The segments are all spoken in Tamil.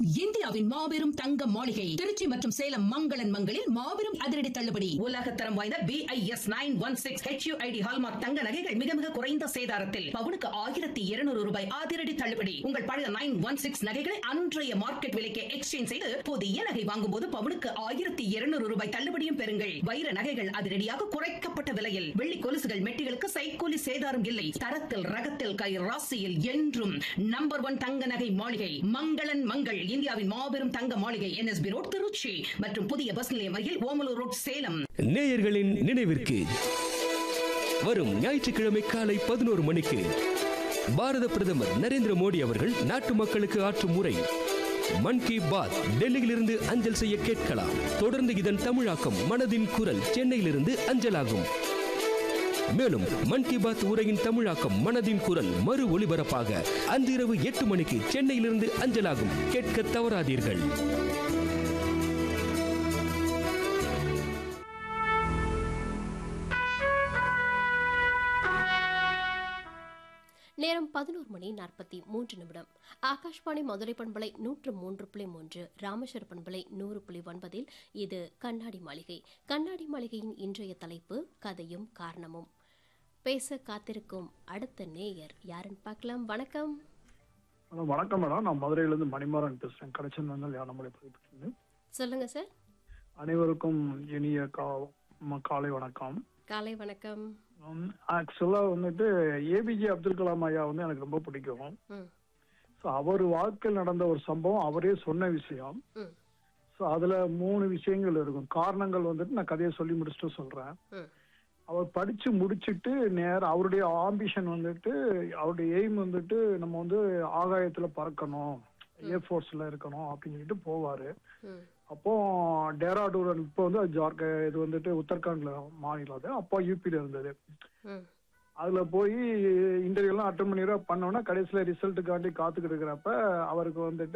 இந்தியாவின் மாபெரும் தங்க மாளிகை திருச்சி மற்றும் சேலம் மங்களன் மங்களில் மாபெரும் அதிரடி தள்ளுபடி உலகத்தரம் வாய்ந்த B I S nine one six HUID hallmark தங்க நகைகள் மிக மிக குறைந்த சேதாரத்தில் பவுனுக்கு ஆயிரத்தி இருநூறு ரூபாய் அதிரடி தள்ளுபடி உங்கள் பழைய நைன் ஒன் சிக்ஸ் நகைகளை அன்றைய மார்க்கெட் விலைக்கு எக்ஸ்சேஞ்ச் செய்து புதிய நகை வாங்கும் போது பவுனுக்கு ஆயிரத்தி இருநூறு ரூபாய் தள்ளுபடியும் பெறுங்கள் வைர நகைகள் அதிரடியாக குறைக்கப்பட்ட விலையில் வெள்ளி கொலுசுகள் மெட்டிகளுக்கு சைக்கூலி சேதாரம் இல்லை தரத்தில் ரகத்தில் கை ராசியில் என்றும் நம்பர் ஒன் தங்க நகை மாளிகை மங்களன் மங்கள் இந்தியாவின் மாபெரும் தங்க மாளிகை என்எஸ்பி ரோட் திருச்சி மற்றும் புதிய பஸ் நிலையம் அருகில் ஓமலூர் ரோட் சேலம் நேயர்களின் நினைவிற்கு வரும் ஞாயிற்றுக்கிழமை காலை பதினோரு மணிக்கு பாரத பிரதமர் நரேந்திர மோடி அவர்கள் நாட்டு மக்களுக்கு ஆற்றும் உரை மன் கி பாத் டெல்லியிலிருந்து அஞ்சல் செய்ய கேட்கலாம் தொடர்ந்து இதன் தமிழாக்கம் மனதின் குரல் சென்னையிலிருந்து அஞ்சலாகும் மேலும் மன் கி பாத் உரையின் தமிழாக்கம் மனதின் குரல் மறு ஒளிபரப்பாக அன்று இரவு எட்டு மணிக்கு சென்னையிலிருந்து அஞ்சலாகும் கேட்க தவறாதீர்கள் நேரம் பதினோரு மணி நாற்பத்தி மூன்று நிமிடம் ஆகாஷ்வாணி மதுரை பண்பலை நூற்று மூன்று புள்ளி மூன்று ராமேஸ்வர பண்பலை நூறு புள்ளி ஒன்பதில் இது கண்ணாடி மாளிகை கண்ணாடி மாளிகையின் இன்றைய தலைப்பு கதையும் காரணமும் பேச காத்திருக்கும் அடுத்த நேயர் யாருன்னு பார்க்கலாம் வணக்கம் ஹலோ வணக்கம் மேடம் நான் மதுரையிலேருந்து மணிமாறன் பேசுறேன் கடைச்சன் வந்தால் யானமலை பதிவு சொல்லுங்க சார் அனைவருக்கும் இனிய கா ம- காலை வணக்கம் காலை வணக்கம் ஆக்சுவலாக வந்துட்டு ஏபிஜே அப்துல் கலாம் ஐயா வந்து எனக்கு ரொம்ப பிடிக்கும் ம் ஸோ அவர் வாழ்க்கையில் நடந்த ஒரு சம்பவம் அவரே சொன்ன விஷயம் ம் ஸோ அதில் மூணு விஷயங்கள் இருக்கும் காரணங்கள் வந்துட்டு நான் கதையை சொல்லி முடிச்சுட்டு சொல்கிறேன் ம் அவர் படிச்சு முடிச்சிட்டு நேர அவருடைய ஆம்பிஷன் வந்துட்டு அவருடைய எய்ம் வந்துட்டு நம்ம வந்து ஆகாயத்துல பறக்கணும் ஏர்ஃபோர்ஸ்ல இருக்கணும் அப்படின்னு சொல்லிட்டு போவாரு ம் அப்போ டேராடூன் இப்போ வந்து அது ஜார்க்க இது வந்துட்டு உத்தரகாண்ட்ல மாநிலம் அது அப்போ யூபியில இருந்தது ம் அதுல போய் இன்டர்வியூ எல்லாம் அட்டன் பண்ணி பண்ணோன்னா கடைசியில ரிசல்ட்டுக்காண்டி காத்துக்கிட்டு இருக்கிறப்ப அவருக்கு வந்துட்டு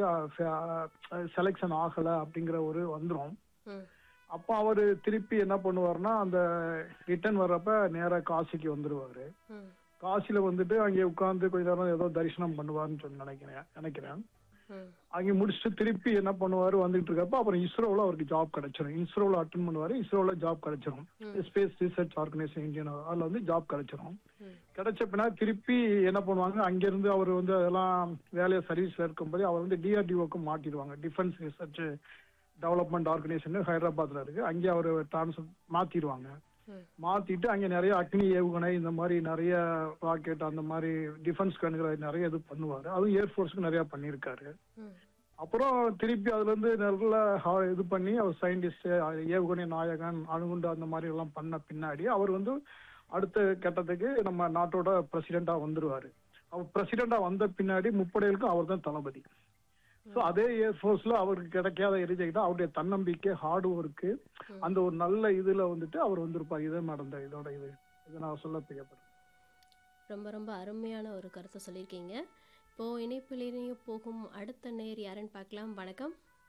செலெக்ஷன் ஆகல அப்படிங்கிற ஒரு வந்துரும் ம் அப்போ அவரு திருப்பி என்ன பண்ணுவாருன்னா அந்த ரிட்டர்ன் வர்றப்ப நேரா காசிக்கு வந்துருவாரு ம் காசில வந்துட்டு அங்கே உட்கார்ந்து கொஞ்ச நேரம் ஏதோ தரிசனம் பண்ணுவாருன்னு சொல்லி நினைக்கிறேன் நினைக்கிறேன் ம் அங்கே முடிச்சுட்டு திருப்பி என்ன பண்ணுவாரு வந்துட்டு இருக்கப்ப அப்புறம் இஸ்ரோல அவருக்கு ஜாப் கிடைச்சிரும் இஸ்ரோல அட்டன் பண்ணுவாரு இஸ்ரோல ஜாப் கிடைச்சிரும் ஸ்பேஸ் ரிசர்ச் ஆர்கனைசேஷன் இந்தியன் அதுல வந்து ஜாப் கிடைச்சிரும் ம் கிடைச்ச பின்னாடி திருப்பி என்ன பண்ணுவாங்க அங்கிருந்து அவர் வந்து அதெல்லாம் வேலையை சர்வீஸ்ல இருக்கும்போது அவர் வந்து டிஆர்டிஓக்கு மாட்டிடுவாங்க டிஃபென்ஸ் ரிசர்ச் டெவலப்மெண்ட் ஆர்கனைசேஷன் ஹைதராபாத்ல இருக்கு அங்கே அவர் டிரான்ஸ்ஃபர் மாத்திடுவாங்க ம் மாத்திட்டு அங்க நிறைய அக்னி ஏவுகணை இந்த மாதிரி நிறைய ராக்கெட் அந்த மாதிரி டிஃபென்ஸ் கண்களை நிறைய இது பண்ணுவாரு அதுவும் ஏர்ஃபோர்ஸ்க்கு நிறைய பண்ணியிருக்காரு ம் அப்புறம் திருப்பி அதுல இருந்து நல்ல ஹா- இது பண்ணி அவர் சயின்டிஸ்ட் ஏவுகணை நாயகன் அணுகுண்டு அந்த மாதிரி எல்லாம் பண்ண பின்னாடி அவர் வந்து அடுத்த கட்டத்துக்கு நம்ம நாட்டோட பிரசிடென்டா வந்துருவாரு அவர் பிரசிடென்டா வந்த பின்னாடி முப்படைகளுக்கும் அவர் தான் தளபதி ஸோ அதே ஏர்ஃபோர்ஸ்ல அவருக்கு கிடைக்காத எரிஜெக்டா அவருடைய தன்னம்பிக்கை ஹார்ட் ஒர்க்கு அந்த ஒரு நல்ல இதுல வந்துட்டு அவர் வந்திருப்பார் இதே நடந்த இதோட இது இதை நான் சொல்ல பிரியப்படுறேன் ரொம்ப ரொம்ப அருமையான ஒரு கருத்தை சொல்லியிருக்கீங்க இப்போ இணைப்பிலேயே போகும் அடுத்த நேர் யாருன்னு பார்க்கலாம் வணக்கம்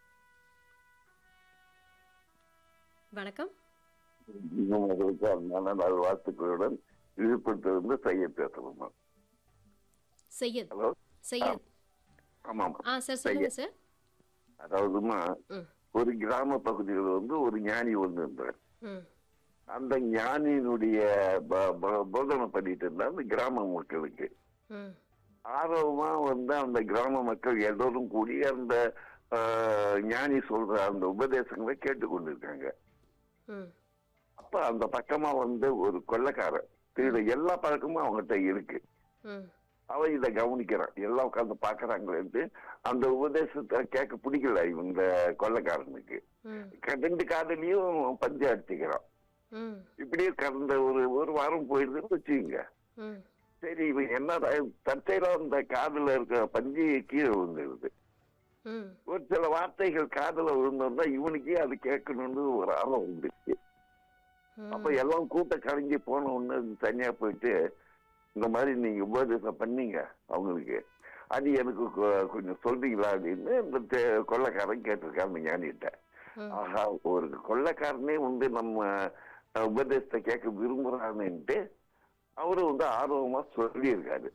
வணக்கம் உங்களுக்கு அன்பான நல்வாழ்த்துக்களுடன் விழுப்புரத்திலிருந்து செய்ய பேசுறோம் சையத் ஹலோ சையத் ஆமாம் ஆ சார் சொல்லுங்க சார் அதாவதுமா ம் ஒரு கிராம பகுதியில் வந்து ஒரு ஞானி ஒன்று இருந்தார் ம் அந்த ஞானியினுடைய ப- ப- போதனை பண்ணிட்டு இருந்தார் அந்த கிராம மக்களுக்கு ம் ஆர்வமா வந்து அந்த கிராம மக்கள் எல்லோரும் கூடி அந்த ஆஹ், ஞானி சொல்ற அந்த உபதேசங்களை கேட்டுக்கொண்டிருக்காங்க ம் அப்ப அந்த பக்கமா வந்து ஒரு கொள்ளைக்காரன் திருட எல்லா பழக்கமும் அவங்ககிட்ட இருக்கு ம் அவன் இதை கவனிக்கிறான் எல்லாம் உட்காந்து பாக்குறாங்களேன்ட்டு அந்த உபதேசத்தை கேட்க பிடிக்கல இவங்க கொள்ளைக்காரனுக்கு ம் க- ரெண்டு காதலையும் பஞ்சு அடிச்சுக்கிறான் ம் இப்படியே கடந்த ஒரு ஒரு வாரம் போயிருதுன்னு வச்சுக்கோங்க ம் சரி இவன் என்ன தற்செயலா அந்த காதுல இருக்க பஞ்சு கீழே விழுந்துருது ம் ஒரு சில வார்த்தைகள் காதுல விழுந்தோம்னா இவனுக்கே அது கேட்கணும்னு ஒரு ஆர்வம் வந்துருச்சு அப்ப எல்லாம் கூட்ட கலைஞ்சி போன உடனே தனியா போயிட்டு இந்த மாதிரி நீங்க உபதேசம் பண்ணீங்க அவங்களுக்கு அது எனக்கு கொ- கொஞ்சம் சொல்றீங்களா அப்படின்னு இந்த தே- கொள்ளைக்காரன் கேட்டிருக்கான் அந்த ஞானிகிட்ட ம். ஆஹா ஒரு கொள்ளைக்காரனே வந்து நம்ம அஹ், உபதேசத்தை கேட்க விரும்புறான்னுட்டு அவரு வந்து ஆர்வமா சொல்லியிருக்காரு